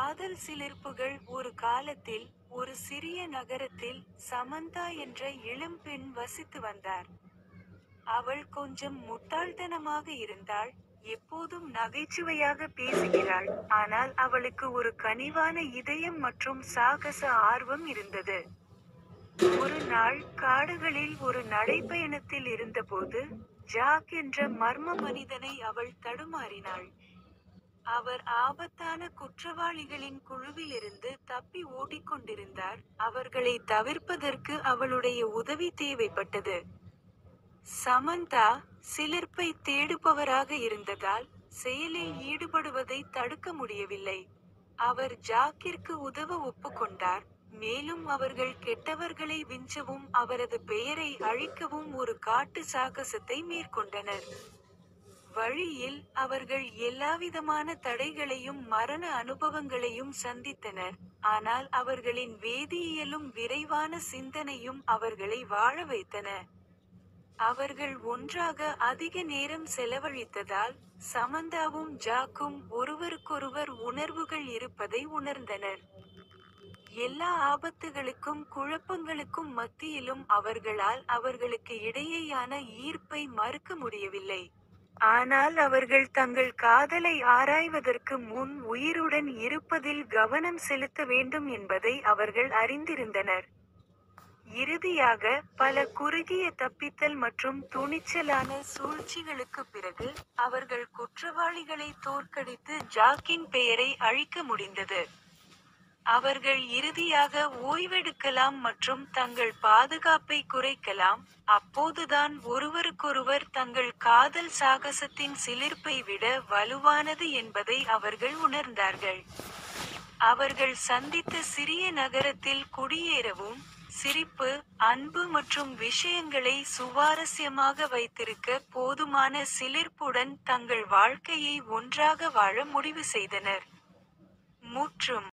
காதல் சிலிர்ப்புகள் ஒரு காலத்தில் ஒரு சிறிய நகரத்தில் சமந்தா என்ற இளம்பெண் வசித்து வந்தார் அவள் கொஞ்சம் முட்டாள்தனமாக இருந்தாள் எப்போதும் நகைச்சுவையாக பேசுகிறாள் ஆனால் அவளுக்கு ஒரு கனிவான இதயம் மற்றும் சாகச ஆர்வம் இருந்தது ஒரு நாள் காடுகளில் ஒரு நடைப்பயணத்தில் இருந்தபோது ஜாக் என்ற மர்ம மனிதனை அவள் தடுமாறினாள் அவர் ஆபத்தான குற்றவாளிகளின் குழுவிலிருந்து தப்பி ஓடிக்கொண்டிருந்தார் அவர்களை தவிர்ப்பதற்கு அவளுடைய உதவி தேவைப்பட்டது சமந்தா சிலிர்ப்பை தேடுபவராக இருந்ததால் செயலில் ஈடுபடுவதை தடுக்க முடியவில்லை அவர் ஜாக்கிற்கு உதவ ஒப்புக்கொண்டார் மேலும் அவர்கள் கெட்டவர்களை விஞ்சவும் அவரது பெயரை அழிக்கவும் ஒரு காட்டு சாகசத்தை மேற்கொண்டனர் வழியில் அவர்கள் எல்லாவிதமான தடைகளையும் மரண அனுபவங்களையும் சந்தித்தனர் ஆனால் அவர்களின் வேதியியலும் விரைவான சிந்தனையும் அவர்களை வாழ வைத்தன அவர்கள் ஒன்றாக அதிக நேரம் செலவழித்ததால் சமந்தாவும் ஜாக்கும் ஒருவருக்கொருவர் உணர்வுகள் இருப்பதை உணர்ந்தனர் எல்லா ஆபத்துகளுக்கும் குழப்பங்களுக்கும் மத்தியிலும் அவர்களால் அவர்களுக்கு இடையேயான ஈர்ப்பை மறுக்க முடியவில்லை ஆனால் அவர்கள் தங்கள் காதலை ஆராய்வதற்கு முன் உயிருடன் இருப்பதில் கவனம் செலுத்த வேண்டும் என்பதை அவர்கள் அறிந்திருந்தனர் இறுதியாக பல குறுகிய தப்பித்தல் மற்றும் துணிச்சலான சூழ்ச்சிகளுக்கு பிறகு அவர்கள் குற்றவாளிகளை தோற்கடித்து ஜாக்கின் பெயரை அழிக்க முடிந்தது அவர்கள் இறுதியாக ஓய்வெடுக்கலாம் மற்றும் தங்கள் பாதுகாப்பை குறைக்கலாம் அப்போதுதான் ஒருவருக்கொருவர் தங்கள் காதல் சாகசத்தின் சிலிர்ப்பை விட வலுவானது என்பதை அவர்கள் உணர்ந்தார்கள் அவர்கள் சந்தித்த சிறிய நகரத்தில் குடியேறவும் சிரிப்பு அன்பு மற்றும் விஷயங்களை சுவாரஸ்யமாக வைத்திருக்க போதுமான சிலிர்ப்புடன் தங்கள் வாழ்க்கையை ஒன்றாக வாழ முடிவு செய்தனர் முற்றும்